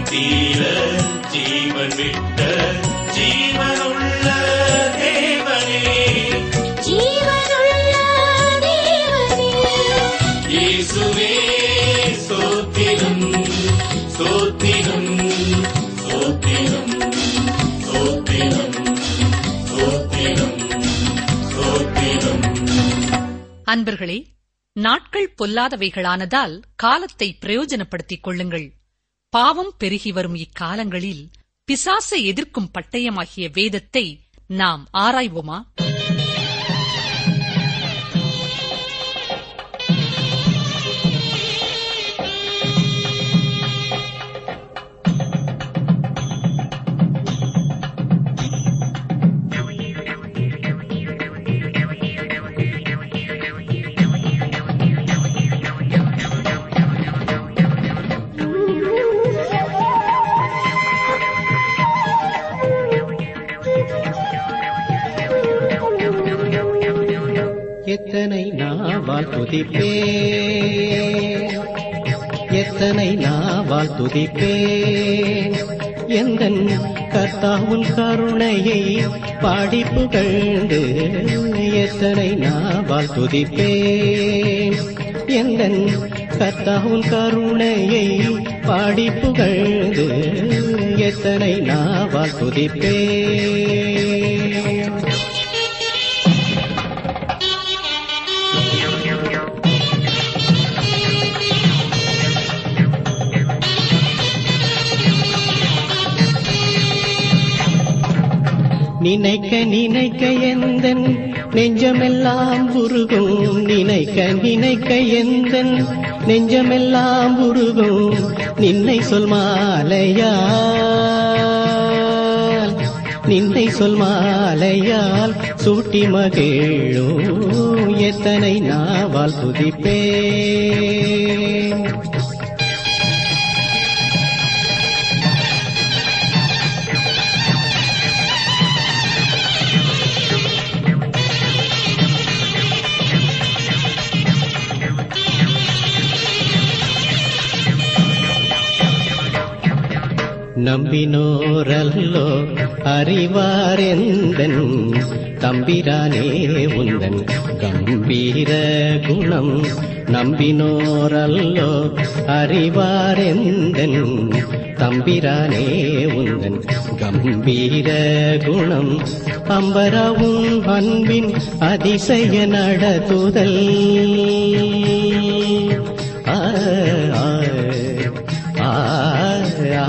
தீர ஜீவன் விட்ட ஜீவனுள்ள தேவனே ஜீவனுள்ள தேவனே இயேசுவே சோத்திரம் சோத்திரம் சோத்திரம் சோத்திரம் சோத்திரம் சோத்திரம் அன்பர்களே நாட்கள் பொல்லாதவைகளானதால் காலத்தை பிரயோஜனப்படுத்திக் கொள்ளுங்கள் பாவம் பெருகி வரும் இக்காலங்களில் பிசாசை எதிர்க்கும் பட்டயமாகிய வேதத்தை நாம் ஆராய்வோமா எத்தனை நாவால் துதிப்பே எத்தனை நாவால் துதிப்பே எந்தன் கர்த்தாவும் கருணையை பாடி புகழ்ந்து எத்தனை நாவால் துதிப்பே எந்தன் கர்த்தாவும் கருணையை பாடி புகழ்ந்து எத்தனை நாவால் துதிப்பே நினைக்க நினைக்க எந்தன் நெஞ்சமெல்லாம் உருகும் நினைக்க நினைக்க எந்தன் நெஞ்சமெல்லாம் உருகும் நின்னை சொல் மாலையால் நின்னை சொல் மாலையால் சூட்டி மகிழும் எத்தனை நாவால் துதிப்பேன் நம்பினோரல்லோ அறிவாரெந்தன் தம்பிரானே உந்தன் கம்பீர குணம் நம்பினோரல்லோ அறிவாரெந்தன் தம்பிரானே உந்தன் கம்பீர குணம் அம்பரவும் அன்பின் அதிசய நடத்துதல் ஆ, ஆ, ஆ, ஆ.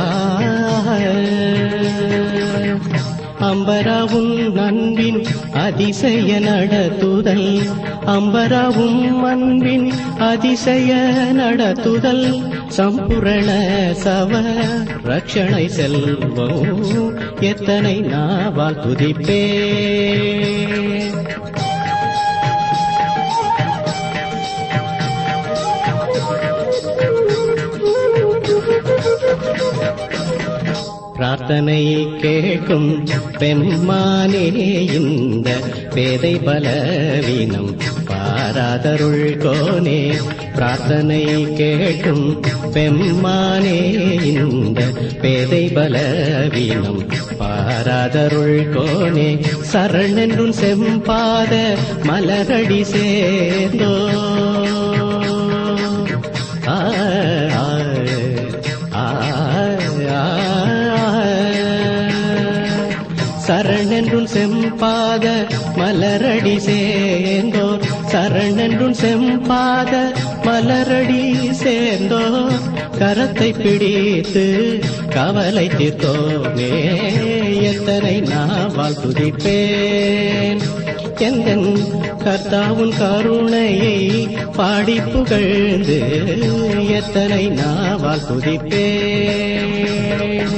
அம்பராவும் அன்பின் அதிசய நடத்துதல் அம்பராவும் அன்பின் அதிசய நடத்துதல் சம்பூரண சவ ரட்சணை செல்வம் எத்தனை நாவால் துதிப்பே பிரார்த்தனை கேட்கும் பெண்மானே இந்த பேதை பலவீனம் பாராதருள் கோனே பிரார்த்தனை கேட்கும் பெம்மானே இந்த பேதை பலவீனம் பாராதருள் கோனே சரணென்றும் செம்பாத மலரடி சேர்ந்தோ ஆ ஆ, ஆ, ஆ, சரணென்றும் செம்பாத மலரடி சேர்ந்தோர் சரணென்றும் செம்பாத மலரடி சேர்ந்தோர் கரத்தை பிடித்து கவலை தீர்த்தோமே எத்தனை நாவால் துதிப்பேன் எந்தன் கர்த்தாவும் கருணையை பாடி புகழ்ந்து எத்தனை நாவால் துதிப்பேன்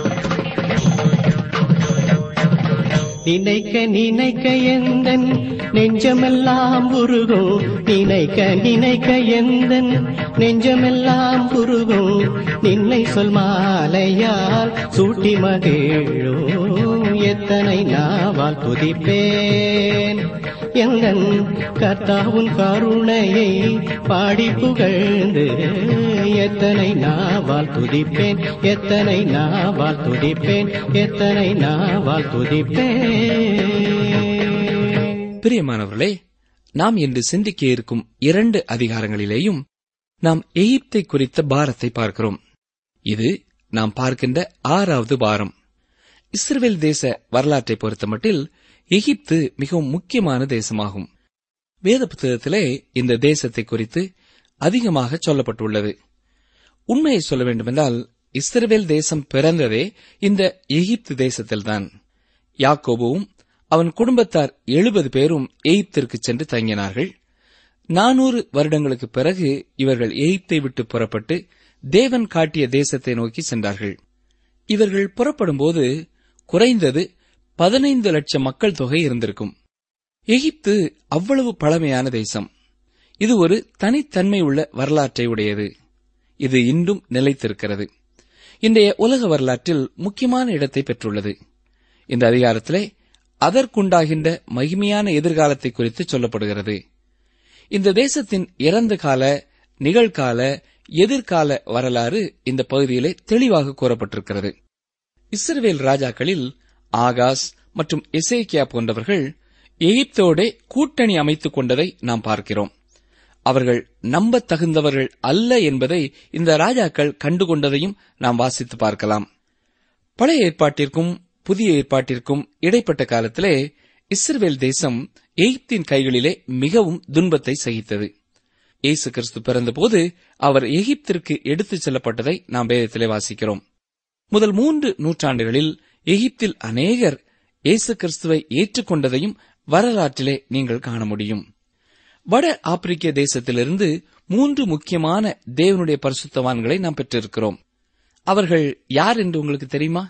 நினைக்க நினைக்க எந்தன் நெஞ்சமெல்லாம் உருகும் நினைக்க நினைக்க எந்தன் நெஞ்சமெல்லாம் உருகும் நின்னை சொல் மாலையால் சூட்டி மகிழும் எத்தனை நாவால் துதிப்பேன் எந்தன் கர்த்தாவுன் கருணையை பாடி புகழ்ந்து எத்தனை நாவால் துதிப்பேன் எத்தனை நாவால் துதிப்பேன் எத்தனை நாவால் துதிப்பேன் பிரியமானவர்களே நாம் இன்று சிந்திக்க இருக்கும் இரண்டு அதிகாரங்களிலேயும் நாம் எகிப்தை குறித்த பாரத்தை பார்க்கிறோம் இது நாம் பார்க்கின்ற ஆறாவது பாரம் இஸ்ரவேல் தேச வரலாற்றை பொறுத்தமட்டில் எகிப்து மிகவும் முக்கியமான தேசமாகும் வேத புத்தகத்திலே இந்த தேசத்தை குறித்து அதிகமாக சொல்லப்பட்டுள்ளது உண்மையை சொல்ல வேண்டுமென்றால் இஸ்ரவேல் தேசம் பிறந்ததே இந்த எகிப்து தேசத்தில்தான் யாக்கோபுவும் அவன் குடும்பத்தார் எழுபது பேரும் எகிப்திற்கு சென்று தங்கினார்கள் நானூறு வருடங்களுக்கு பிறகு இவர்கள் எகிப்தை விட்டு புறப்பட்டு தேவன் காட்டிய தேசத்தை நோக்கி சென்றார்கள் இவர்கள் புறப்படும்போது குறைந்தது பதினைந்து லட்சம் மக்கள் தொகை இருந்திருக்கும் எகிப்து அவ்வளவு பழமையான தேசம் இது ஒரு தனித்தன்மை உள்ள வரலாற்றை உடையது இது இன்றும் நிலைத்திருக்கிறது இன்றைய உலக வரலாற்றில் முக்கியமான இடத்தை பெற்றுள்ளது இந்த அதிகாரத்திலே அதற்குண்டாகின்ற மகிமையான எதிர்காலத்தை குறித்து சொல்லப்படுகிறது இந்த தேசத்தின் இறந்த கால நிகழ்கால எதிர்கால வரலாறு இந்த பகுதியிலே தெளிவாக கூறப்பட்டிருக்கிறது இஸ்ரவேல் ராஜாக்களில் ஆகாஸ் மற்றும் எசேக்கியா போன்றவர்கள் எகிப்தோடே கூட்டணி அமைத்துக் கொண்டதை நாம் பார்க்கிறோம் அவர்கள் நம்பத் தகுந்தவர்கள் அல்ல என்பதை இந்த ராஜாக்கள் கண்டுகொண்டதையும் நாம் வாசித்து பார்க்கலாம் பழைய ஏற்பாட்டிற்கும் புதிய ஏற்பாட்டிற்கும் இடைப்பட்ட காலத்திலே இஸ்ரவேல் தேசம் எகிப்தின் கைகளிலே மிகவும் துன்பத்தை சகித்தது இயேசு கிறிஸ்து பிறந்தபோது அவர் எகிப்திற்கு எடுத்துச் செல்லப்பட்டதை நாம் வேதத்திலே வாசிக்கிறோம் முதல் மூன்று நூற்றாண்டுகளில் எகிப்தில் அநேகர் இயேசு கிறிஸ்துவை ஏற்றுக்கொண்டதையும் வரலாற்றிலே நீங்கள் காண முடியும் வட ஆப்பிரிக்க தேசத்திலிருந்து மூன்று முக்கியமான தேவனுடைய பரிசுத்தவான்களை நாம் பெற்றிருக்கிறோம் அவர்கள் யார் என்று உங்களுக்கு தெரியுமா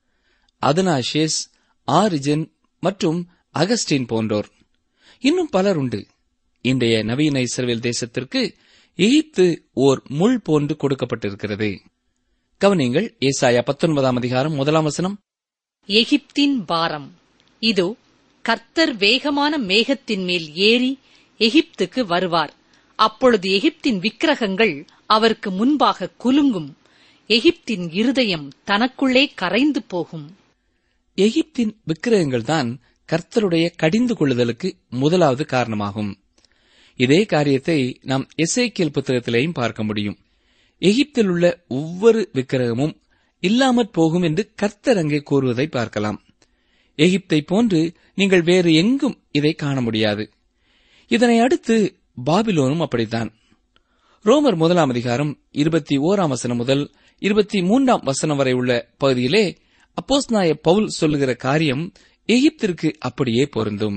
அதனாஷேஸ் ஆரிஜன் மற்றும் அகஸ்டின் போன்றோர் இன்னும் பலர் உண்டு இன்றைய நவீன இஸ்ரவேல் தேசத்திற்கு எகிப்து ஓர் முள் போன்று கொடுக்கப்பட்டிருக்கிறது கவனிங்கள் ஏசாயா பத்தொன்பதாம் அதிகாரம் முதலாம் வசனம் எகிப்தின் பாரம் இதோ கர்த்தர் வேகமான மேகத்தின் மேல் ஏறி எகிப்துக்கு வருவார் அப்பொழுது எகிப்தின் விக்கிரகங்கள் அவருக்கு முன்பாக குலுங்கும் எகிப்தின் இருதயம் தனக்குள்ளே கரைந்து போகும் எகிப்தின் விக்கிரகங்கள்தான் கர்த்தருடைய கடிந்து கொள்ளுதலுக்கு முதலாவது காரணமாகும் இதே காரியத்தை நாம் எசேக்கியல் புத்தகத்திலேயும் பார்க்க முடியும் எகிப்தில் உள்ள ஒவ்வொரு விக்கிரகமும் இல்லாமற் போகும் என்று கர்த்தர் அங்கே கூறுவதை பார்க்கலாம் எகிப்தை போன்று நீங்கள் வேறு எங்கும் இதை காண முடியாது இதனை அடுத்து பாபிலோனும் அப்படித்தான் ரோமர் முதலாம் அதிகாரம் இருபத்தி ஓராம் வசனம் முதல் இருபத்தி மூன்றாம் வசனம் வரை உள்ள பகுதியிலே அப்போஸ்நாய பவுல் சொல்லுகிற காரியம் எகிப்திற்கு அப்படியே பொருந்தும்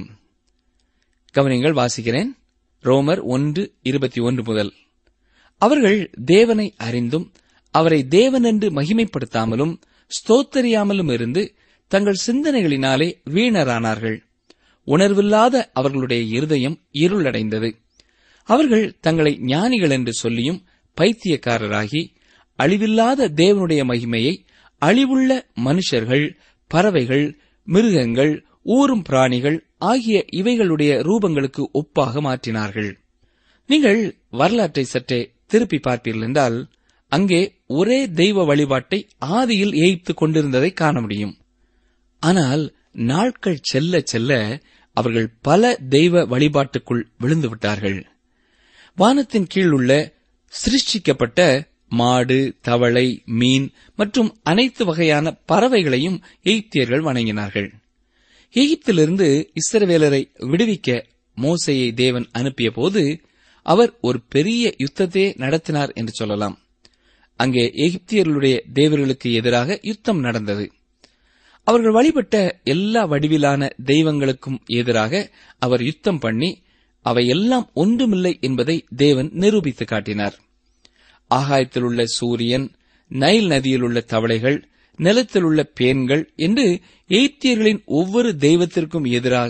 கவனிங்கள் வாசிக்கிறேன் ரோமர் ஒன்று இருபத்தி ஒன்று முதல் அவர்கள் தேவனை அறிந்தும் அவரை தேவனென்று மகிமைப்படுத்தாமலும் ஸ்தோத்தரியாமலும் இருந்து தங்கள் சிந்தனைகளினாலே வீணரானார்கள் உணர்வில்லாத அவர்களுடைய இருதயம் இருளடைந்தது அவர்கள் தங்களை ஞானிகள் என்று சொல்லியும் பைத்தியக்காரராகி அழிவில்லாத தேவனுடைய மகிமையை அழிவுள்ள மனுஷர்கள் பறவைகள் மிருகங்கள் ஊரும் பிராணிகள் ஆகிய இவைகளுடைய ரூபங்களுக்கு ஒப்பாக மாற்றினார்கள் நீங்கள் வரலாற்றை சற்றே திருப்பி பார்ப்பீர்கள் என்றால் அங்கே ஒரே தெய்வ வழிபாட்டை ஆதியில் ஏய்த்துக் கொண்டிருந்ததை காண முடியும் ஆனால் நாட்கள் செல்ல செல்ல அவர்கள் பல தெய்வ வழிபாட்டுக்குள் விழுந்து விட்டார்கள் வானத்தின் கீழ் உள்ள சிருஷ்டிக்கப்பட்ட மாடு தவளை மீன் மற்றும் அனைத்து வகையான பறவைகளையும் எகிப்தியர்கள் வணங்கினார்கள் எகிப்திலிருந்து இஸ்ரவேலரை விடுவிக்க மோசையை தேவன் அனுப்பிய போது அவர் ஒரு பெரிய யுத்தத்தையே நடத்தினார் என்று சொல்லலாம் அங்கே எகிப்தியர்களுடைய தேவர்களுக்கு எதிராக யுத்தம் நடந்தது அவர்கள் வழிபட்ட எல்லா வடிவிலான தெய்வங்களுக்கும் எதிராக அவர் யுத்தம் பண்ணி அவை எல்லாம் ஒன்றுமில்லை என்பதை தேவன் நிரூபித்து காட்டினார் ஆகாயத்தில் உள்ள சூரியன் நைல் நதியில் உள்ள தவளைகள் நிலத்தில் உள்ள பேன்கள் என்று எய்த்தியர்களின் ஒவ்வொரு தெய்வத்திற்கும் எதிராக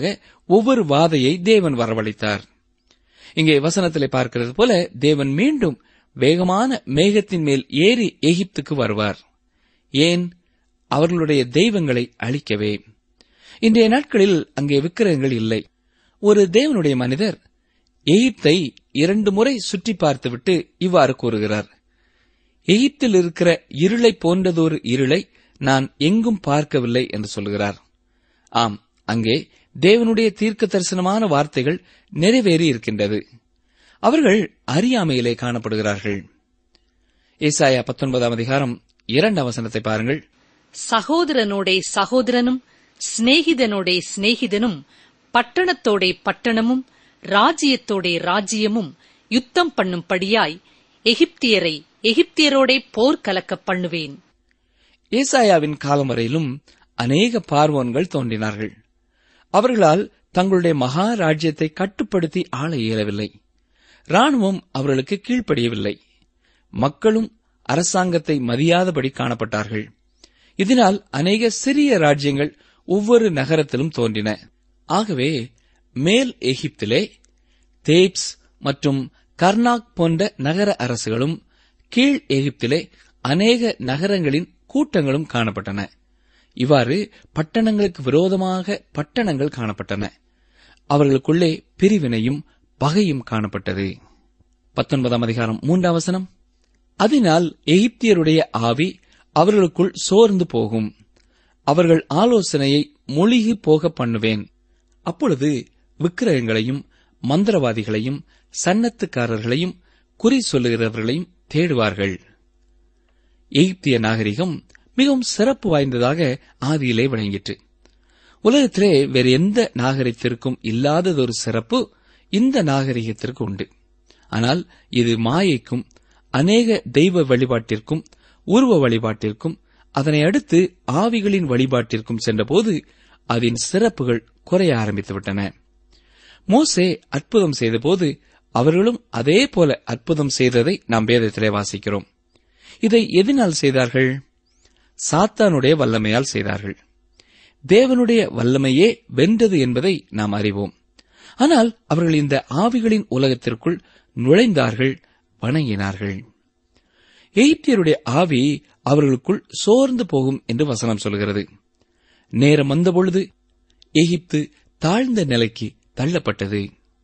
ஒவ்வொரு வாதையை தேவன் வரவழைத்தார் இங்கே வசனத்திலே பார்க்கிறது போல தேவன் மீண்டும் வேகமான மேகத்தின் மேல் ஏறி எகிப்துக்கு வருவார் ஏன் அவர்களுடைய தெய்வங்களை அழிக்கவே இன்றைய நாட்களில் அங்கே விக்கிரகங்கள் இல்லை ஒரு தேவனுடைய மனிதர் எகிப்தை இரண்டு முறை சுற்றி பார்த்துவிட்டு இவ்வாறு கூறுகிறார் எகிப்தில் இருக்கிற இருளை போன்றதொரு இருளை நான் எங்கும் பார்க்கவில்லை என்று சொல்கிறார் ஆம் அங்கே தேவனுடைய தீர்க்க தரிசனமான வார்த்தைகள் நிறைவேறி இருக்கின்றது அவர்கள் அறியாமையிலே காணப்படுகிறார்கள் ஏசாயா பத்தொன்பதாம் அதிகாரம் இரண்டாம் வசனத்தை பாருங்கள் சகோதரனோடே சகோதரனும் சிநேகிதனோடே சிநேகிதனும் பட்டணத்தோடே பட்டணமும் ராஜ்யத்தோடே ராஜ்யமும் யுத்தம் பண்ணும்படியாய் எகிப்தியரை எகிப்தியரோடே போர் கலக்க பண்ணுவேன் ஏசாயாவின் காலம் வரையிலும் அநேக பார்வோன்கள் தோன்றினார்கள் அவர்களால் தங்களுடைய மகாராஜ்யத்தை கட்டுப்படுத்தி ஆள இயலவில்லை ராணுவம் அவர்களுக்கு கீழ்ப்படியவில்லை மக்களும் அரசாங்கத்தை மதியாதபடி காணப்பட்டார்கள் இதனால் அநேக சிறிய ராஜ்யங்கள் ஒவ்வொரு நகரத்திலும் தோன்றின ஆகவே மேல் எகிப்திலே தேப்ஸ் மற்றும் கர்னாக் போன்ற நகர அரசுகளும் கீழ் எகிப்திலே அநேக நகரங்களின் கூட்டங்களும் காணப்பட்டன இவ்வாறு பட்டணங்களுக்கு விரோதமாக பட்டணங்கள் காணப்பட்டன அவர்களுக்குள்ளே பிரிவினையும் பகையும் காணப்பட்டது பத்தொன்பதாம் அதிகாரம் மூன்றாம் வசனம் அதனால் எகிப்தியருடைய ஆவி அவர்களுக்குள் சோர்ந்து போகும் அவர்கள் ஆலோசனையை மொழிகி போக பண்ணுவேன் அப்பொழுது விக்கிரகங்களையும் மந்திரவாதிகளையும் சன்னத்துக்காரர்களையும் குறி சொல்லுகிறவர்களையும் தேடுவார்கள் எகிப்திய நாகரிகம் மிகவும் சிறப்பு வாய்ந்ததாக ஆதியிலே விளங்கிற்று உலகத்திலே வேறு எந்த நாகரிகத்திற்கும் இல்லாததொரு சிறப்பு இந்த நாகரிகத்திற்கு உண்டு ஆனால் இது மாயைக்கும் அநேக தெய்வ வழிபாட்டிற்கும் உருவ வழிபாட்டிற்கும் அதனை அடுத்து ஆவிகளின் வழிபாட்டிற்கும் சென்றபோது அதன் சிறப்புகள் குறைய ஆரம்பித்துவிட்டன மோசே அற்புதம் செய்தபோது அவர்களும் அதே போல அற்புதம் செய்ததை நாம் வேதத்திலே வாசிக்கிறோம் இதை எதனால் செய்தார்கள் சாத்தானுடைய வல்லமையால் செய்தார்கள் தேவனுடைய வல்லமையே வென்றது என்பதை நாம் அறிவோம் ஆனால் அவர்கள் இந்த ஆவிகளின் உலகத்திற்குள் நுழைந்தார்கள் வணங்கினார்கள் எகிப்தியருடைய ஆவி அவர்களுக்குள் சோர்ந்து போகும் என்று வசனம் சொல்கிறது நேரம் வந்தபொழுது எகிப்து தாழ்ந்த நிலைக்கு தள்ளப்பட்டது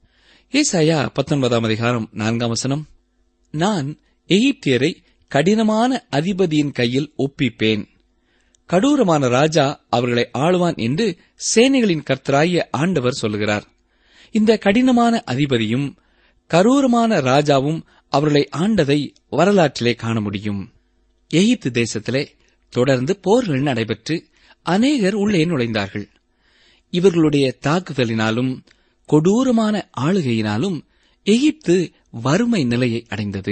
ஏசாயா பத்தொன்பதாம் அதிகாரம் நான்காம் வசனம் நான் எகிப்தியரை கடினமான அதிபதியின் கையில் ஒப்பிப்பேன் கடூரமான ராஜா அவர்களை ஆளுவான் என்று சேனைகளின் கர்த்தராகிய ஆண்டவர் சொல்லுகிறார் இந்த கடினமான அதிபதியும் கரூரமான ராஜாவும் அவர்களை ஆண்டதை வரலாற்றிலே காண முடியும் எகிப்து தேசத்திலே தொடர்ந்து போர்கள் நடைபெற்று அநேகர் உள்ளே நுழைந்தார்கள் இவர்களுடைய தாக்குதலினாலும் கொடூரமான ஆளுகையினாலும் எகிப்து வறுமை நிலையை அடைந்தது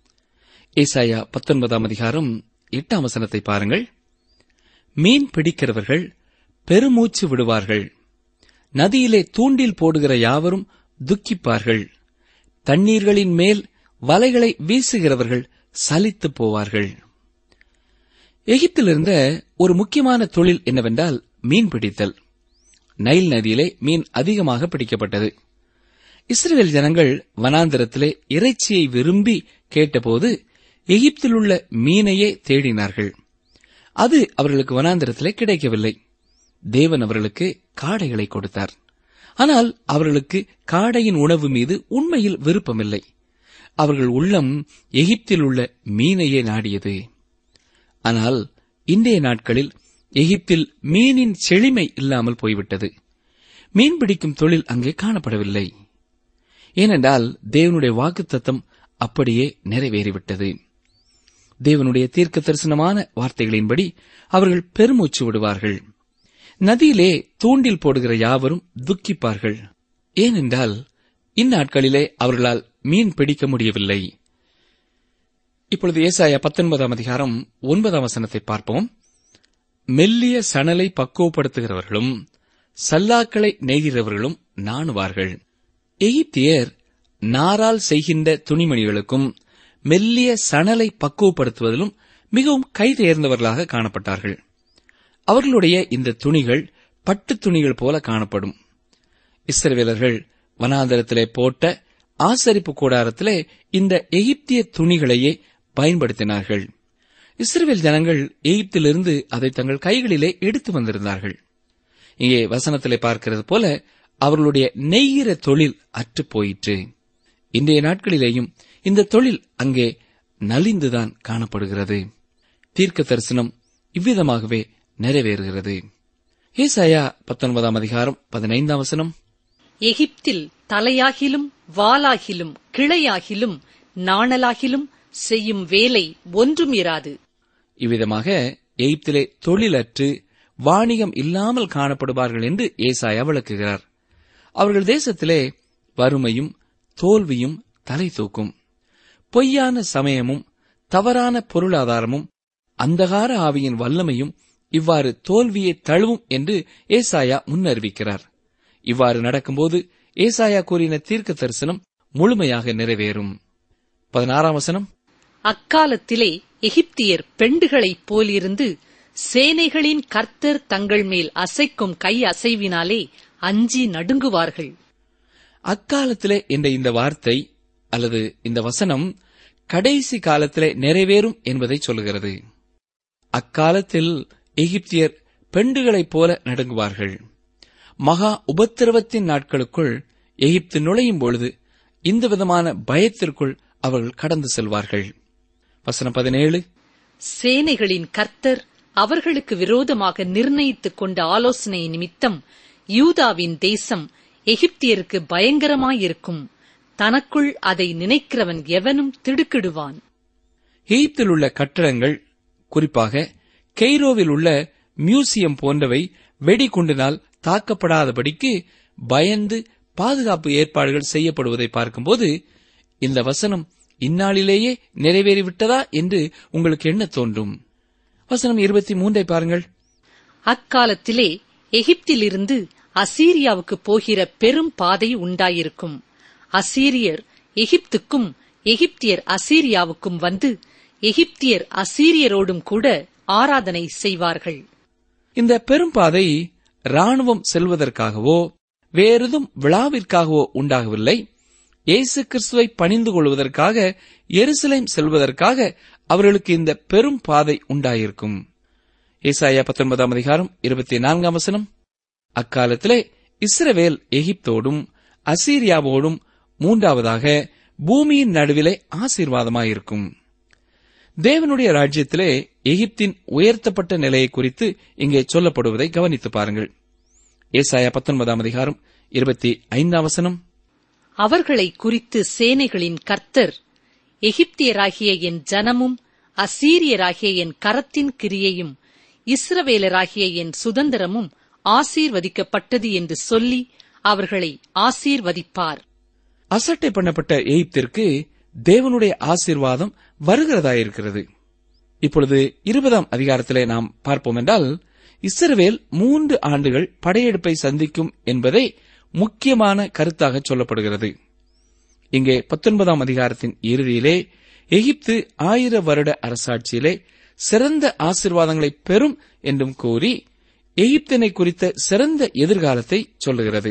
ஏசாயா பத்தொன்பதாம் அதிகாரம் எட்டாம் வசனத்தை பாருங்கள் மீன் பிடிக்கிறவர்கள் பெருமூச்சு விடுவார்கள் நதியிலே தூண்டில் போடுகிற யாவரும் துக்கிப்பார்கள் தண்ணீர்களின் மேல் வலைகளை வீசுகிறவர்கள் சலித்து போவார்கள் எகிப்தில் இருந்த ஒரு முக்கியமான தொழில் என்னவென்றால் மீன் பிடித்தல் நைல் நதியிலே மீன் அதிகமாக பிடிக்கப்பட்டது இஸ்ரேல் ஜனங்கள் வனாந்திரத்திலே இறைச்சியை விரும்பி கேட்டபோது எகிப்தில் உள்ள மீனையே தேடினார்கள் அது அவர்களுக்கு வனாந்திரத்திலே கிடைக்கவில்லை தேவன் அவர்களுக்கு காடைகளை கொடுத்தார் ஆனால் அவர்களுக்கு காடையின் உணவு மீது உண்மையில் விருப்பமில்லை அவர்கள் உள்ளம் எகிப்தில் உள்ள மீனையே நாடியது ஆனால் இன்றைய நாட்களில் எகிப்தில் மீனின் செழுமை இல்லாமல் போய்விட்டது மீன் பிடிக்கும் தொழில் அங்கே காணப்படவில்லை ஏனென்றால் தேவனுடைய வாக்குத்தத்தம் அப்படியே நிறைவேறிவிட்டது தேவனுடைய தீர்க்க தரிசனமான வார்த்தைகளின்படி அவர்கள் பெருமூச்சு விடுவார்கள் நதியிலே தூண்டில் போடுகிற யாவரும் துக்கிப்பார்கள் ஏனென்றால் இந்நாட்களிலே அவர்களால் மீன் பிடிக்க முடியவில்லை இப்பொழுது ஏசாயா பத்தொன்பதாம் அதிகாரம் ஒன்பதாம் வசனத்தை பார்ப்போம் மெல்லிய சணலை பக்குவப்படுத்துகிறவர்களும் சல்லாக்களை நெய்கிறவர்களும் நாணுவார்கள் எகிப்தியர் நாரால் செய்கின்ற துணிமணிகளுக்கும் மெல்லிய சணலை பக்குவப்படுத்துவதிலும் மிகவும் கைதேர்ந்தவர்களாக காணப்பட்டார்கள் அவர்களுடைய இந்த துணிகள் பட்டுத் துணிகள் போல காணப்படும் இஸ்ரவேலர்கள் வனாந்தரத்திலே போட்ட ஆசரிப்பு கூடாரத்திலே இந்த எகிப்திய துணிகளையே பயன்படுத்தினார்கள் இஸ்ரவேல் ஜனங்கள் எகிப்திலிருந்து அதை தங்கள் கைகளிலே எடுத்து வந்திருந்தார்கள் இங்கே வசனத்திலே பார்க்கிறது போல அவர்களுடைய நெய்கிற தொழில் அற்றுப் போயிற்று இன்றைய நாட்களிலேயும் இந்த தொழில் அங்கே நலிந்துதான் காணப்படுகிறது தீர்க்க தரிசனம் இவ்விதமாகவே நிறைவேறுகிறது ஏசாயா பத்தொன்பதாம் அதிகாரம் பதினைந்தாம் வசனம் எகிப்தில் தலையாகிலும் வாலாகிலும் கிளையாகிலும் நாணலாகிலும் செய்யும் வேலை ஒன்றும் இராது இவ்விதமாக எகிப்திலே தொழிலற்று வாணிகம் இல்லாமல் காணப்படுவார்கள் என்று ஏசாயா விளக்குகிறார் அவர்கள் தேசத்திலே வறுமையும் தோல்வியும் தலை தூக்கும் பொய்யான சமயமும் தவறான பொருளாதாரமும் அந்தகார ஆவியின் வல்லமையும் இவ்வாறு தோல்வியை தழுவும் என்று ஏசாயா முன்னறிவிக்கிறார் இவ்வாறு நடக்கும்போது ஏசாயா கூறின தீர்க்க தரிசனம் முழுமையாக நிறைவேறும் பதினாறாம் வசனம் அக்காலத்திலே எகிப்தியர் பெண்டுகளைப் போலிருந்து சேனைகளின் கர்த்தர் தங்கள் மேல் அசைக்கும் கை அசைவினாலே அஞ்சி நடுங்குவார்கள் அக்காலத்திலே என்ற இந்த வார்த்தை அல்லது இந்த வசனம் கடைசி காலத்திலே நிறைவேறும் என்பதை சொல்லுகிறது அக்காலத்தில் எகிப்தியர் பெண்டுகளைப் போல நடுங்குவார்கள் மகா உபத்திரவத்தின் நாட்களுக்குள் எகிப்து நுழையும் பொழுது இந்த விதமான பயத்திற்குள் அவர்கள் கடந்து செல்வார்கள் வசனம் பதினேழு சேனைகளின் கர்த்தர் அவர்களுக்கு விரோதமாக நிர்ணயித்துக் கொண்ட ஆலோசனை நிமித்தம் யூதாவின் தேசம் எகிப்தியருக்கு பயங்கரமாயிருக்கும் தனக்குள் அதை நினைக்கிறவன் எவனும் திடுக்கிடுவான் எகிப்தில் உள்ள கட்டடங்கள் குறிப்பாக கெய்ரோவில் உள்ள மியூசியம் போன்றவை வெடிகுண்டினால் தாக்கப்படாதபடிக்கு பயந்து பாதுகாப்பு ஏற்பாடுகள் செய்யப்படுவதை பார்க்கும்போது இந்த வசனம் இந்நாளிலேயே நிறைவேறிவிட்டதா என்று உங்களுக்கு என்ன தோன்றும் வசனம் இருபத்தி மூன்றை பாருங்கள் அக்காலத்திலே எகிப்திலிருந்து அசீரியாவுக்கு போகிற பெரும் பாதை உண்டாயிருக்கும் அசீரியர் எகிப்துக்கும் எகிப்தியர் அசீரியாவுக்கும் வந்து எகிப்தியர் அசீரியரோடும் கூட ஆராதனை செய்வார்கள் இந்த பெரும்பாதை ராணுவம் செல்வதற்காகவோ வேறெதும் விழாவிற்காகவோ உண்டாகவில்லை இயேசு கிறிஸ்துவை பணிந்து கொள்வதற்காக எருசலேம் செல்வதற்காக அவர்களுக்கு இந்த பெரும் பாதை உண்டாயிருக்கும் ஏசாயா பத்தொன்பதாம் அதிகாரம் இருபத்தி நான்காம் வசனம் அக்காலத்திலே இஸ்ரவேல் எகிப்தோடும் அசீரியாவோடும் மூன்றாவதாக பூமியின் நடுவிலே ஆசீர்வாதமாயிருக்கும் தேவனுடைய ராஜ்யத்திலே எகிப்தின் உயர்த்தப்பட்ட நிலையை குறித்து இங்கே சொல்லப்படுவதை கவனித்து பாருங்கள் ஏசாயா பத்தொன்பதாம் அதிகாரம் இருபத்தி ஐந்தாம் வசனம் அவர்களை குறித்து சேனைகளின் கர்த்தர் எகிப்தியராகிய என் ஜனமும் அசீரியராகிய என் கரத்தின் கிரியையும் இஸ்ரவேலராகிய என் சுதந்திரமும் ஆசீர்வதிக்கப்பட்டது என்று சொல்லி அவர்களை ஆசீர்வதிப்பார் அசட்டை பண்ணப்பட்ட எகிப்திற்கு தேவனுடைய ஆசீர்வாதம் வருகிறதாயிருக்கிறது இப்பொழுது இருபதாம் அதிகாரத்திலே நாம் பார்ப்போம் என்றால் இஸ்ரவேல் மூன்று ஆண்டுகள் படையெடுப்பை சந்திக்கும் என்பதை முக்கியமான கருத்தாக சொல்லப்படுகிறது இங்கே பத்தொன்பதாம் அதிகாரத்தின் இறுதியிலே எகிப்து ஆயிர வருட அரசாட்சியிலே சிறந்த ஆசீர்வாதங்களை பெறும் என்றும் கூறி எகிப்தினை குறித்த சிறந்த எதிர்காலத்தை சொல்லுகிறது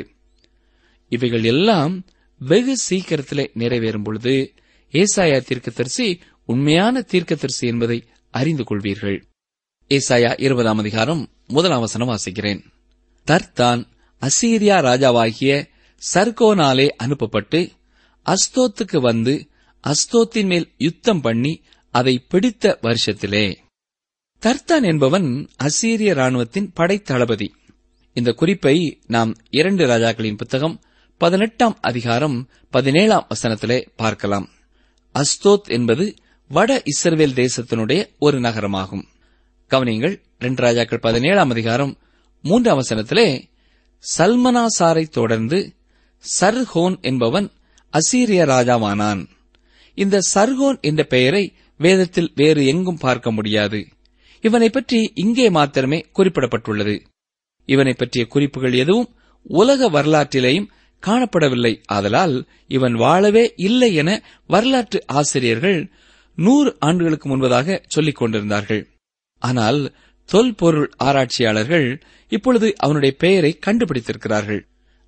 இவைகள் எல்லாம் வெகு சீக்கிரத்திலே நிறைவேறும் பொழுது ஏசாயா தீர்க்கதரிசி உண்மையான தீர்க்கதரிசி என்பதை அறிந்து கொள்வீர்கள் ஏசாயா இருபதாம் அதிகாரம் முதலாம் வசனம் வாசிக்கிறேன் தர்தான் அசீரியா ராஜாவாகிய சர்கோனாலே அனுப்பப்பட்டு அஸ்தோத்துக்கு வந்து அஸ்தோத்தின் மேல் யுத்தம் பண்ணி அதை பிடித்த வருஷத்திலே தர்தான் என்பவன் அசீரிய ராணுவத்தின் படைத்தளபதி இந்த குறிப்பை நாம் இரண்டு ராஜாக்களின் புத்தகம் பதினெட்டாம் அதிகாரம் பதினேழாம் வசனத்திலே பார்க்கலாம் அஸ்தோத் என்பது வட இஸ்ரவேல் தேசத்தினுடைய ஒரு நகரமாகும் கவனியங்கள் ரெண்டு ராஜாக்கள் பதினேழாம் அதிகாரம் மூன்றாம் வசனத்திலே சல்மனாசாரை தொடர்ந்து சர்ஹோன் என்பவன் அசீரிய ராஜாவானான் இந்த சர்ஹோன் என்ற பெயரை வேதத்தில் வேறு எங்கும் பார்க்க முடியாது இவனை பற்றி இங்கே மாத்திரமே குறிப்பிடப்பட்டுள்ளது இவனை பற்றிய குறிப்புகள் எதுவும் உலக வரலாற்றிலேயும் காணப்படவில்லை ஆதலால் இவன் வாழவே இல்லை என வரலாற்று ஆசிரியர்கள் நூறு ஆண்டுகளுக்கு முன்பதாக சொல்லிக் கொண்டிருந்தார்கள் ஆனால் தொல்பொருள் ஆராய்ச்சியாளர்கள் இப்பொழுது அவனுடைய பெயரை கண்டுபிடித்திருக்கிறார்கள்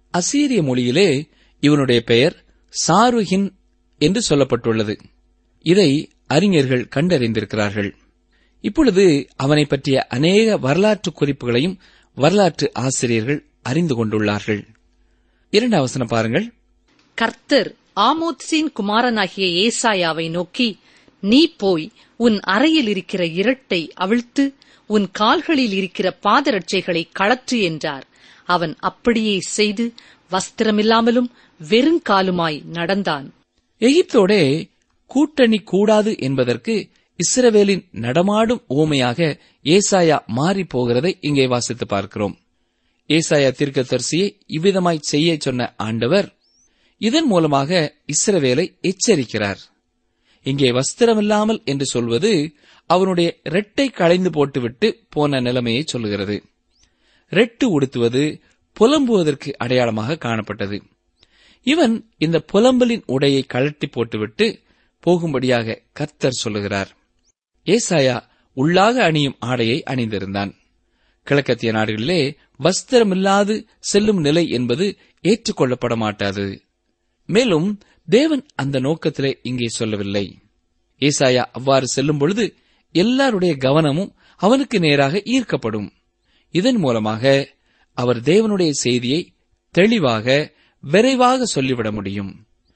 அசீரிய மொழியிலே இவனுடைய பெயர் சாருஹின் என்று சொல்லப்பட்டுள்ளது இதை அறிஞர்கள் கண்டறிந்திருக்கிறார்கள் இப்பொழுது அவனை பற்றிய அநேக வரலாற்று குறிப்புகளையும் வரலாற்று ஆசிரியர்கள் அறிந்து கொண்டுள்ளார்கள் இரண்டாம் வசனம் பாருங்கள் கர்த்தர் ஆமோத்சின் குமாரனாகிய ஏசாயாவை நோக்கி நீ போய் உன் அறையில் இருக்கிற இரட்டை அவிழ்த்து உன் கால்களில் இருக்கிற பாதரட்சைகளை கழற்று என்றார் அவன் அப்படியே செய்து வஸ்திரமில்லாமலும் வெறுங்காலுமாய் நடந்தான் எகிப்தோடே கூட்டணி கூடாது என்பதற்கு இஸ்ரவேலின் நடமாடும் ஓமையாக ஏசாயா மாறி போகிறதை இங்கே வாசித்து பார்க்கிறோம் ஏசாயா தீர்க்கதரிசியை இவ்விதமாய் செய்ய சொன்ன ஆண்டவர் இதன் மூலமாக இஸ்ரவேலை எச்சரிக்கிறார் இங்கே வஸ்திரமில்லாமல் என்று சொல்வது அவனுடைய ரெட்டை களைந்து போட்டுவிட்டு போன நிலைமையை சொல்லுகிறது ரெட்டு உடுத்துவது புலம்புவதற்கு அடையாளமாக காணப்பட்டது இவன் இந்த புலம்பலின் உடையை கழட்டி போட்டுவிட்டு போகும்படியாக கர்த்தர் சொல்லுகிறார் ஏசாயா உள்ளாக அணியும் ஆடையை அணிந்திருந்தான் கிழக்கத்திய நாடுகளிலே வஸ்திரமில்லாது செல்லும் நிலை என்பது ஏற்றுக்கொள்ளப்பட மாட்டாது மேலும் தேவன் அந்த நோக்கத்திலே இங்கே சொல்லவில்லை ஏசாயா அவ்வாறு செல்லும் பொழுது எல்லாருடைய கவனமும் அவனுக்கு நேராக ஈர்க்கப்படும் இதன் மூலமாக அவர் தேவனுடைய செய்தியை தெளிவாக விரைவாக சொல்லிவிட முடியும்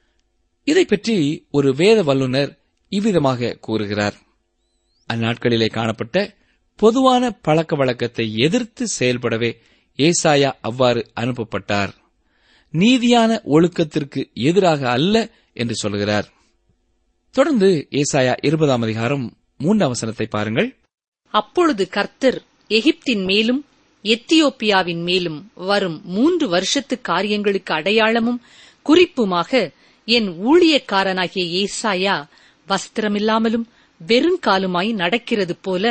இதை பற்றி ஒரு வேத வல்லுனர் இவ்விதமாக கூறுகிறார் அந்நாட்களிலே காணப்பட்ட பொதுவான பழக்க வழக்கத்தை எதிர்த்து செயல்படவே ஏசாயா அவ்வாறு அனுப்பப்பட்டார் நீதியான ஒழுக்கத்திற்கு எதிராக அல்ல என்று சொல்கிறார் தொடர்ந்து ஏசாயா இருபதாம் அதிகாரம் மூன்றாம் வசனத்தை பாருங்கள் அப்பொழுது கர்த்தர் எகிப்தின் மேலும் எத்தியோப்பியாவின் மேலும் வரும் மூன்று வருஷத்து காரியங்களுக்கு அடையாளமும் குறிப்புமாக என் ஊழியக்காரனாகிய ஏசாயா வஸ்திரமில்லாமலும் வெறுங்காலுமாய் நடக்கிறது போல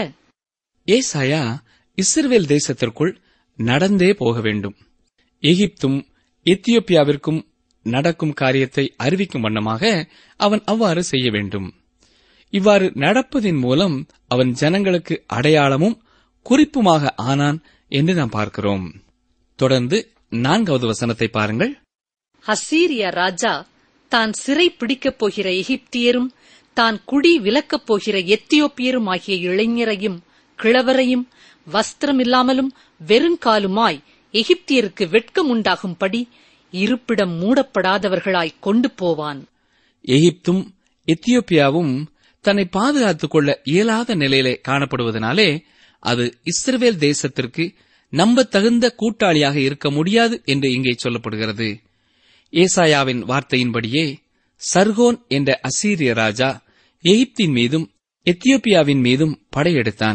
ஏசாயா இஸ்ரவேல் தேசத்திற்குள் நடந்தே போக வேண்டும் எகிப்தும் எத்தியோப்பியாவிற்கும் நடக்கும் காரியத்தை அறிவிக்கும் வண்ணமாக அவன் அவ்வாறு செய்ய வேண்டும் இவ்வாறு நடப்பதின் மூலம் அவன் ஜனங்களுக்கு அடையாளமும் குறிப்புமாக ஆனான் என்று நாம் பார்க்கிறோம் தொடர்ந்து நான்காவது வசனத்தை பாருங்கள் அசீரியா ராஜா தான் சிறை பிடிக்கப் போகிற எகிப்தியரும் தான் குடி விலக்கப் போகிற எத்தியோப்பியரும் ஆகிய இளைஞரையும் கிழவரையும் வஸ்திரமில்லாமலும் வெறுங்காலுமாய் எகிப்தியருக்கு வெட்கம் உண்டாகும்படி இருப்பிடம் மூடப்படாதவர்களாய் கொண்டு போவான் எகிப்தும் எத்தியோப்பியாவும் தன்னை பாதுகாத்துக் கொள்ள இயலாத நிலையிலே காணப்படுவதனாலே அது இஸ்ரவேல் தேசத்திற்கு நம்பத்தகுந்த கூட்டாளியாக இருக்க முடியாது என்று இங்கே சொல்லப்படுகிறது ஏசாயாவின் வார்த்தையின்படியே சர்கோன் என்ற அசீரிய ராஜா எகிப்தின் மீதும் எத்தியோப்பியாவின் மீதும் படையெடுத்தான்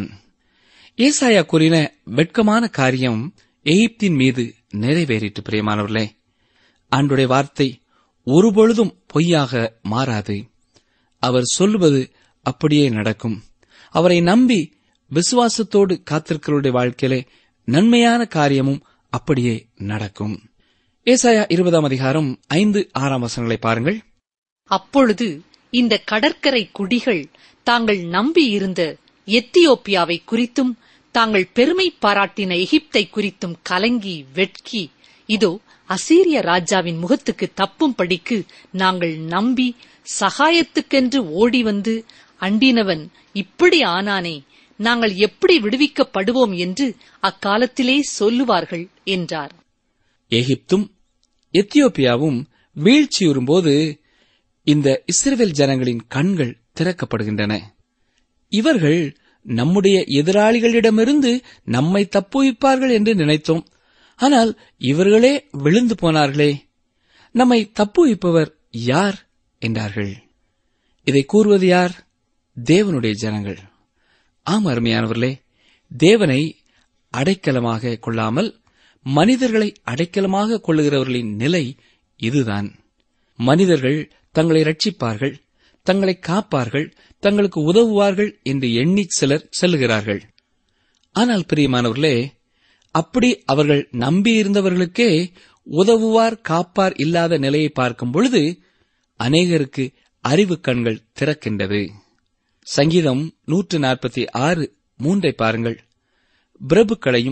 ஏசாயா கூறின வெட்கமான காரியம் எகிப்தின் மீது நிறைவேறிற்று பிரியமானவர்களே ஆண்டுடைய வார்த்தை ஒருபொழுதும் பொய்யாக மாறாது அவர் சொல்லுவது அப்படியே நடக்கும் அவரை நம்பி விசுவாசத்தோடு காத்திருக்கிறவருடைய வாழ்க்கையிலே நன்மையான காரியமும் அப்படியே நடக்கும் ஏசாயா இருபதாம் அதிகாரம் ஐந்து ஆறாம் வசனங்களை பாருங்கள் அப்பொழுது இந்த கடற்கரை குடிகள் தாங்கள் நம்பியிருந்த எத்தியோப்பியாவை குறித்தும் தாங்கள் பெருமை பாராட்டின எகிப்தை குறித்தும் கலங்கி வெட்கி இதோ அசீரிய ராஜாவின் முகத்துக்கு தப்பும்படிக்கு நாங்கள் நம்பி சகாயத்துக்கென்று ஓடி வந்து அண்டினவன் இப்படி ஆனானே நாங்கள் எப்படி விடுவிக்கப்படுவோம் என்று அக்காலத்திலே சொல்லுவார்கள் என்றார் எகிப்தும் எத்தியோப்பியாவும் வீழ்ச்சியுறும்போது இந்த இஸ்ரவேல் ஜனங்களின் கண்கள் திறக்கப்படுகின்றன இவர்கள் நம்முடைய எதிராளிகளிடமிருந்து நம்மை தப்புவிப்பார்கள் என்று நினைத்தோம் ஆனால் இவர்களே விழுந்து போனார்களே நம்மை தப்புவிப்பவர் யார் என்றார்கள் இதை கூறுவது யார் தேவனுடைய ஜனங்கள் ஆம் அருமையானவர்களே தேவனை அடைக்கலமாக கொள்ளாமல் மனிதர்களை அடைக்கலமாக கொள்ளுகிறவர்களின் நிலை இதுதான் மனிதர்கள் தங்களை ரட்சிப்பார்கள் தங்களை காப்பார்கள் தங்களுக்கு உதவுவார்கள் என்று எண்ணி சிலர் செல்லுகிறார்கள் ஆனால் பிரியமானவர்களே அப்படி அவர்கள் நம்பியிருந்தவர்களுக்கே உதவுவார் காப்பார் இல்லாத நிலையை பார்க்கும் பொழுது அநேகருக்கு அறிவு கண்கள் திறக்கின்றது சங்கீதம் நூற்று நாற்பத்தி ஆறு மூன்றை பாருங்கள் பிரபுக்களையும்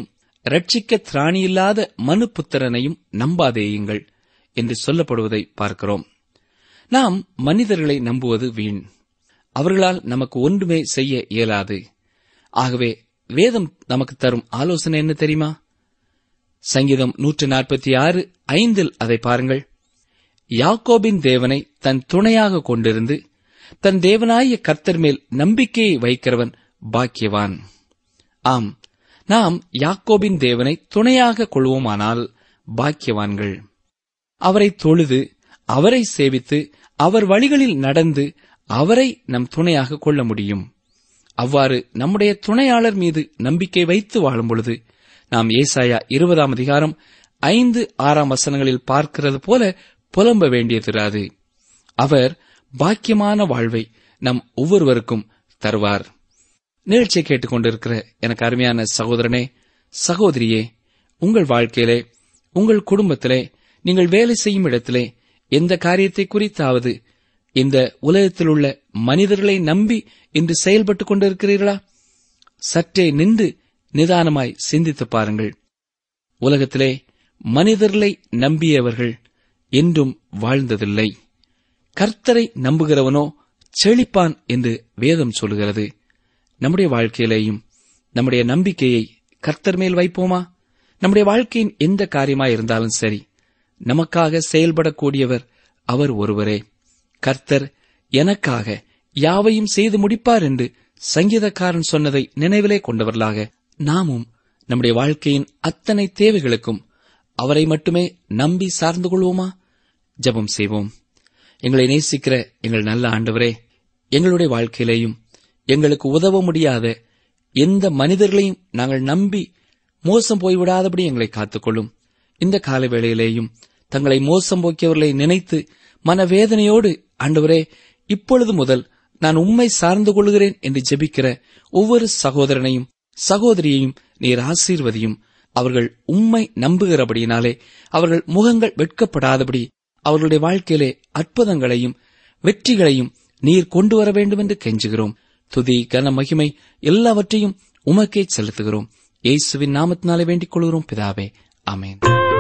ரட்சிக்க திராணியில்லாத மனு புத்திரனையும் நம்பாதேயுங்கள் என்று சொல்லப்படுவதை பார்க்கிறோம் நாம் மனிதர்களை நம்புவது வீண் அவர்களால் நமக்கு ஒன்றுமே செய்ய இயலாது ஆகவே வேதம் நமக்கு தரும் ஆலோசனை என்ன தெரியுமா சங்கீதம் நூற்று நாற்பத்தி ஆறு ஐந்தில் அதை பாருங்கள் யாக்கோபின் தேவனை தன் துணையாக கொண்டிருந்து தன் தேவனாய கர்த்தர் மேல் நம்பிக்கையை வைக்கிறவன் பாக்கியவான் ஆம் நாம் யாக்கோபின் தேவனை துணையாக கொள்வோமானால் பாக்கியவான்கள் அவரை தொழுது அவரை சேவித்து அவர் வழிகளில் நடந்து அவரை நம் துணையாக கொள்ள முடியும் அவ்வாறு நம்முடைய துணையாளர் மீது நம்பிக்கை வைத்து வாழும் பொழுது நாம் ஏசாயா இருபதாம் அதிகாரம் ஐந்து ஆறாம் வசனங்களில் பார்க்கிறது போல புலம்ப வேண்டியதிராது அவர் பாக்கியமான வாழ்வை நம் ஒவ்வொருவருக்கும் தருவார் நிகழ்ச்சியை கேட்டுக்கொண்டிருக்கிற எனக்கு அருமையான சகோதரனே சகோதரியே உங்கள் வாழ்க்கையிலே உங்கள் குடும்பத்திலே நீங்கள் வேலை செய்யும் இடத்திலே எந்த காரியத்தை குறித்தாவது இந்த உலகத்தில் உள்ள மனிதர்களை நம்பி இன்று செயல்பட்டுக் கொண்டிருக்கிறீர்களா சற்றே நின்று நிதானமாய் சிந்தித்துப் பாருங்கள் உலகத்திலே மனிதர்களை நம்பியவர்கள் என்றும் வாழ்ந்ததில்லை கர்த்தரை நம்புகிறவனோ செழிப்பான் என்று வேதம் சொல்கிறது நம்முடைய வாழ்க்கையிலேயும் நம்முடைய நம்பிக்கையை கர்த்தர் மேல் வைப்போமா நம்முடைய வாழ்க்கையின் எந்த காரியமாய் இருந்தாலும் சரி நமக்காக செயல்படக்கூடியவர் அவர் ஒருவரே கர்த்தர் எனக்காக யாவையும் செய்து முடிப்பார் என்று சங்கீதக்காரன் சொன்னதை நினைவிலே கொண்டவர்களாக நாமும் நம்முடைய வாழ்க்கையின் அத்தனை தேவைகளுக்கும் அவரை மட்டுமே நம்பி சார்ந்து கொள்வோமா ஜெபம் செய்வோம் எங்களை நேசிக்கிற எங்கள் நல்ல ஆண்டவரே எங்களுடைய வாழ்க்கையிலேயும் எங்களுக்கு உதவ முடியாத எந்த மனிதர்களையும் நாங்கள் நம்பி மோசம் போய்விடாதபடி எங்களை காத்துக்கொள்ளும் இந்த கால வேளையிலேயும் தங்களை மோசம் போக்கியவர்களை நினைத்து மனவேதனையோடு ஆண்டவரே இப்பொழுது முதல் நான் உம்மை சார்ந்து கொள்கிறேன் என்று ஜெபிக்கிற ஒவ்வொரு சகோதரனையும் சகோதரியையும் நீர் ஆசீர்வதியும் அவர்கள் உம்மை நம்புகிறபடியினாலே அவர்கள் முகங்கள் வெட்கப்படாதபடி அவர்களுடைய வாழ்க்கையிலே அற்புதங்களையும் வெற்றிகளையும் நீர் கொண்டு வர வேண்டும் என்று கெஞ்சுகிறோம் துதி கன மகிமை எல்லாவற்றையும் உமக்கே செலுத்துகிறோம் இயேசுவின் நாமத்தினாலே வேண்டிக் கொள்கிறோம் பிதாவே ஆமென்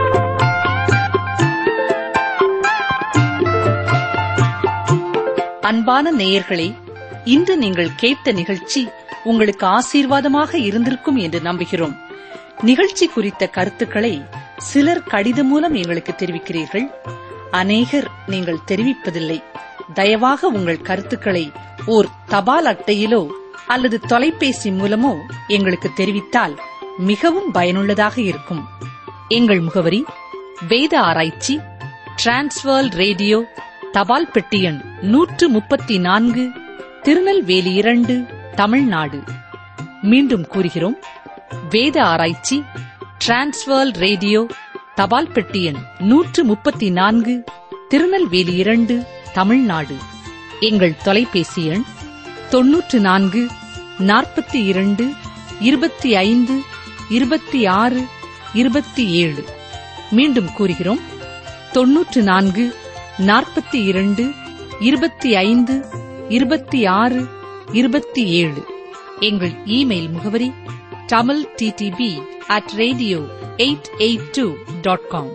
அன்பான நேயர்களே இன்று நீங்கள் கேட்ட நிகழ்ச்சி உங்களுக்கு ஆசீர்வாதமாக இருந்திருக்கும் என்று நம்புகிறோம் நிகழ்ச்சி குறித்த கருத்துக்களை சிலர் கடிதம் மூலம் எங்களுக்கு தெரிவிக்கிறீர்கள் அநேகர் நீங்கள் தெரிவிப்பதில்லை தயவாக உங்கள் கருத்துக்களை ஓர் தபால் அட்டையிலோ அல்லது தொலைபேசி மூலமோ எங்களுக்கு தெரிவித்தால் மிகவும் பயனுள்ளதாக இருக்கும் எங்கள் முகவரி வேத ஆராய்ச்சி டிரான்ஸ்வர் ரேடியோ தபால் பெட்டி எண் நூற்று முப்பத்தி நான்கு திருநெல்வேலி இரண்டு தமிழ்நாடு மீண்டும் கூறுகிறோம் வேத ஆராய்ச்சி டிரான்ஸ்வர் ரேடியோ தபால் பெட்டி எண் நூற்று முப்பத்தி நான்கு திருநெல்வேலி இரண்டு தமிழ்நாடு எங்கள் தொலைபேசி எண் தொன்னூற்று நான்கு நாற்பத்தி இரண்டு இருபத்தி ஐந்து இருபத்தி ஆறு இருபத்தி ஏழு மீண்டும் கூறுகிறோம் தொன்னூற்று நான்கு நாற்பத்தி இரண்டு இருபத்தி ஐந்து இருபத்தி ஆறு இருபத்தி ஏழு எங்கள் இமெயில் முகவரி Tamil TDP at radio eight eight two dot com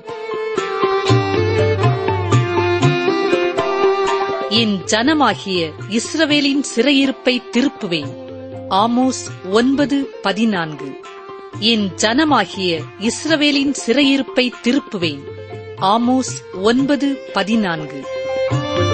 என் ஜனமாகிய இஸ்ரவேலின் சிறையிருப்பை திருப்புவேன் ஆமோஸ் ஒன்பது பதினான்கு என் ஜனமாகிய இஸ்ரவேலின் சிறையிருப்பை திருப்புவேன் ஆமோஸ் ஒன்பது பதினான்கு